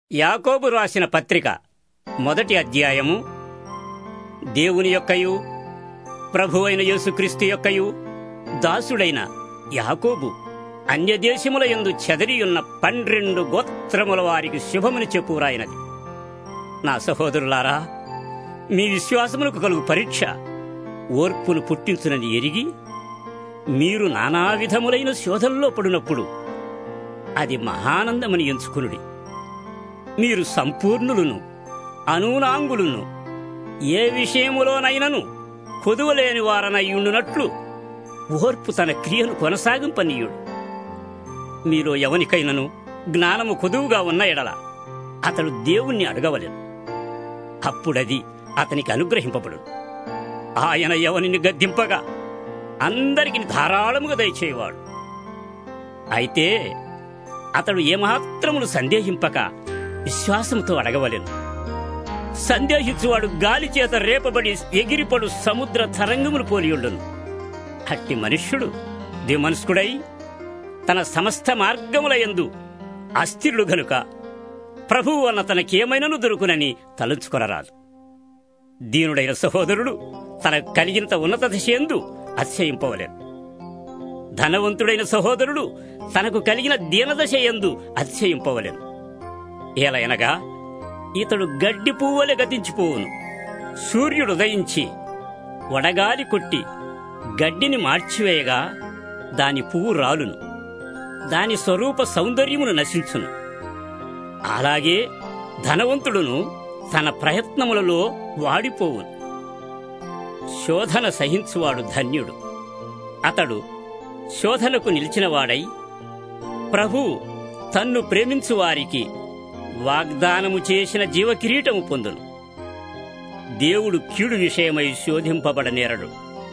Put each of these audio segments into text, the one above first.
యాకోబు రాసిన పత్రిక మొదటి అధ్యాయము దేవుని యొక్కయు ప్రభువైన యేసుక్రీస్తు యొక్కయు దాసుడైన యాకోబు అన్యదేశముల యందు చెదరియున్న పన్నెండు గోత్రముల వారికి శుభముని చెప్పురాయినది నా సహోదరులారా మీ విశ్వాసములకు కలుగు పరీక్ష ఓర్పును పుట్టించునని ఎరిగి మీరు నానా విధములైన శోధనలో పడినప్పుడు అది మహానందమని ఎంచుకునుడి మీరు సంపూర్ణులను అనూనాంగులను ఏ విషయములోనైనను కొదువలేని వారనయ్యుండునట్లు ఓర్పు తన క్రియను కొనసాగింపనీయుడు మీలో ఎవనికైనను జ్ఞానము కొదువుగా ఉన్న ఎడల అతడు దేవుణ్ణి అడగవలెను అప్పుడది అతనికి అనుగ్రహింపబడు ఆయన ఎవనిని గద్దింపగా అందరికి ధారాళముగా దయచేవాడు అయితే అతడు ఏమాత్రమును సందేహింపక విశ్వాసంతో అడగవలెను సందేహించువాడు గాలి చేత రేపబడి ఎగిరిపడు సముద్ర తరంగములు పోలియుండును అట్టి మనుష్యుడు దిమనస్కుడై తన సమస్త మార్గముల యందు అస్థిరుడు గనుక ప్రభువు వలన తనకేమైనను దొరుకునని తలంచుకొనరాదు దీనుడైన సహోదరుడు తనకు కలిగినంత ఉన్నత దిశయందు అతిశయింపవలేను ధనవంతుడైన సహోదరుడు తనకు కలిగిన దీనదశ ఎందు అతిశయింపవలెను ఏలయనగా ఇతడు గడ్డి పువ్వలే గతించిపోవును సూర్యుడు ఉదయించి వడగాలి కొట్టి గడ్డిని మార్చివేయగా దాని పువ్వు రాలును దాని స్వరూప సౌందర్యమును నశించును అలాగే ధనవంతుడును తన ప్రయత్నములలో వాడిపోవును శోధన సహించువాడు ధన్యుడు అతడు శోధనకు నిలిచినవాడై ప్రభు తన్ను ప్రేమించు వారికి వాగ్దానము చేసిన జీవకిరీటము పొందును దేవుడు కీడు విషయమై శోధింపబడనేరడు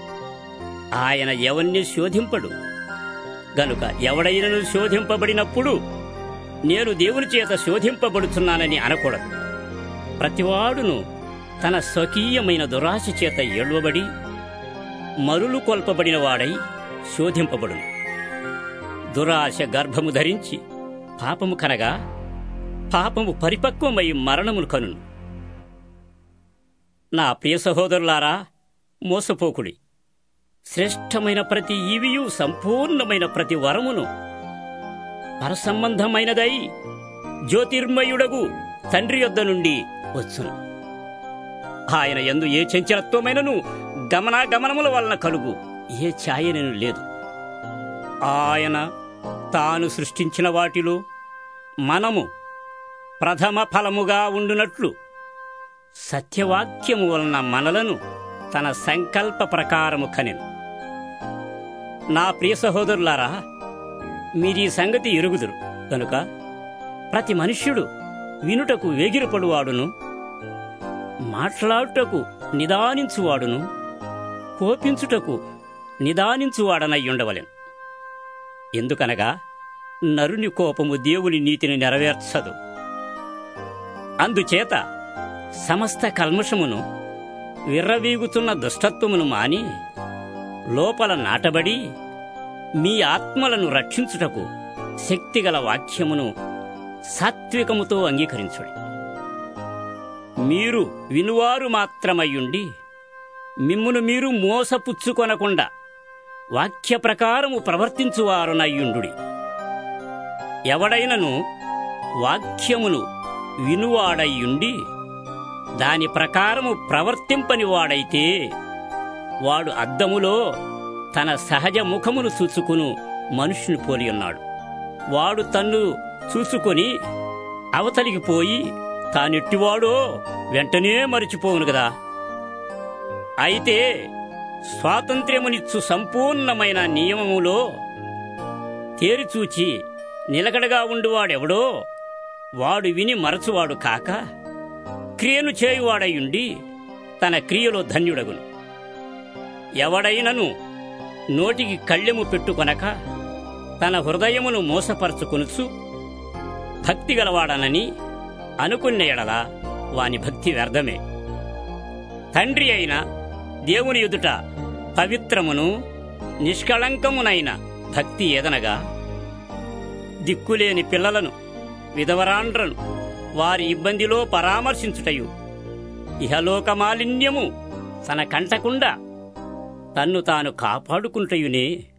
ఆయన ఎవన్ని శోధింపడు గనుక ఎవడైనను శోధింపబడినప్పుడు నేను దేవుని చేత శోధింపబడుతున్నానని అనకూడదు ప్రతివాడును తన స్వకీయమైన దురాశ చేత ఏళ్వబడి మరులు కొల్పబడిన వాడై శోధింపబడును దురాశ గర్భము ధరించి పాపము కనగా పాపము పరిపక్వమై మరణమును కనును నా ప్రియ సహోదరులారా మోసపోకుడి శ్రేష్టమైన ప్రతి ఈవియు సంపూర్ణమైన ప్రతి వరమును పరసంబంధమైనదై జ్యోతిర్మయుడగు తండ్రి యొద్ద నుండి వచ్చును ఆయన యందు ఏ చంచలత్వమైనను గమనాగమనముల వలన కలుగు ఏ ఛాయనను లేదు ఆయన తాను సృష్టించిన వాటిలో మనము ప్రథమ ఫలముగా ఉండునట్లు సత్యవాక్యము వలన మనలను తన సంకల్ప ప్రకారము కనెను నా ప్రియ సహోదరులారా మీరీ సంగతి ఎరుగుదురు కనుక ప్రతి మనుష్యుడు వినుటకు వేగిరపడువాడును మాట్లాడుటకు నిదానించువాడును కోపించుటకు నిదానించువాడనయ్యుండవలెను ఎందుకనగా నరుని కోపము దేవుని నీతిని నెరవేర్చదు అందుచేత సమస్త కల్మషమును విర్రవీగుతున్న దుష్టత్వమును మాని లోపల నాటబడి మీ ఆత్మలను రక్షించుటకు శక్తిగల వాక్యమును సాత్వికముతో అంగీకరించుడి మీరు వినువారు మాత్రమయ్యుండి మిమ్మును మీరు మోసపుచ్చుకొనకుండా వాక్య ప్రకారము ప్రవర్తించువారునయ్యుండుడి ఎవడైనను వాక్యమును వినువాడయ్యుండి దాని ప్రకారము ప్రవర్తింపని వాడైతే వాడు అద్దములో తన సహజ ముఖమును చూచుకును మనుషుని పోలి ఉన్నాడు వాడు తన్ను చూసుకొని అవతలికి పోయి తానెట్టివాడో వెంటనే మరిచిపోవును కదా అయితే స్వాతంత్ర్యమునిచ్చు సంపూర్ణమైన నియమములో తేరిచూచి నిలకడగా ఉండువాడెవడో వాడు విని మరచువాడు కాక క్రియను చేయువాడయుండి తన క్రియలో ధన్యుడగును ఎవడైనను నోటికి కళ్ళెము పెట్టుకొనక తన హృదయమును మోసపరచుకొనుచు భక్తి గలవాడనని అనుకున్న ఎడల వాని భక్తి వ్యర్థమే తండ్రి అయిన దేవుని ఎదుట పవిత్రమును నిష్కళంకమునైన భక్తి ఏదనగా దిక్కులేని పిల్లలను విధవరాండ్రను వారి ఇబ్బందిలో పరామర్శించుటయు ఇహలోక మాలిన్యము తన కంటకుండా తన్ను తాను కాపాడుకుంటయునే